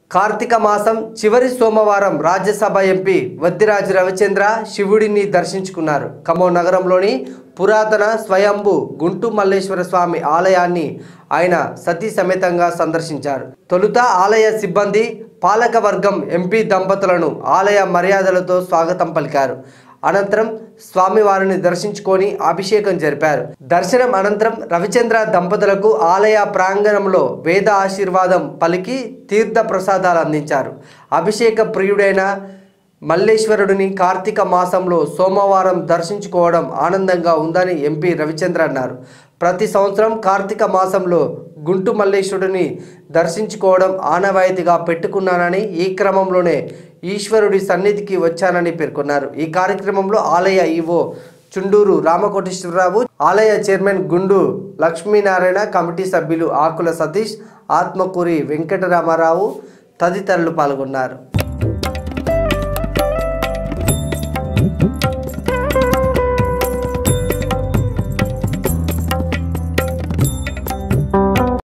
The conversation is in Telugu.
కార్తీక మాసం చివరి సోమవారం రాజ్యసభ ఎంపీ వద్దిరాజు రవిచంద్ర శివుడిని దర్శించుకున్నారు ఖమ్మం నగరంలోని పురాతన స్వయంభు గుంటు మల్లేశ్వర స్వామి ఆలయాన్ని ఆయన సతీ సమేతంగా సందర్శించారు తొలుత ఆలయ సిబ్బంది పాలక వర్గం ఎంపీ దంపతులను ఆలయ మర్యాదలతో స్వాగతం పలికారు అనంతరం స్వామివారిని దర్శించుకొని అభిషేకం జరిపారు దర్శనం అనంతరం రవిచంద్ర దంపతులకు ఆలయ ప్రాంగణంలో వేద ఆశీర్వాదం పలికి తీర్థ ప్రసాదాలు అందించారు అభిషేక ప్రియుడైన మల్లేశ్వరుడిని కార్తీక మాసంలో సోమవారం దర్శించుకోవడం ఆనందంగా ఉందని ఎంపీ రవిచంద్ర అన్నారు ప్రతి సంవత్సరం కార్తీక మాసంలో గుంటు మల్లేశ్వరుడిని దర్శించుకోవడం ఆనవాయితీగా పెట్టుకున్నానని ఈ క్రమంలోనే ఈశ్వరుడి సన్నిధికి వచ్చానని పేర్కొన్నారు ఈ కార్యక్రమంలో ఆలయ ఈవో చుండూరు రామకోటేశ్వరరావు ఆలయ చైర్మన్ గుండు లక్ష్మీనారాయణ కమిటీ సభ్యులు ఆకుల సతీష్ ఆత్మకూరి వెంకటరామారావు తదితరులు పాల్గొన్నారు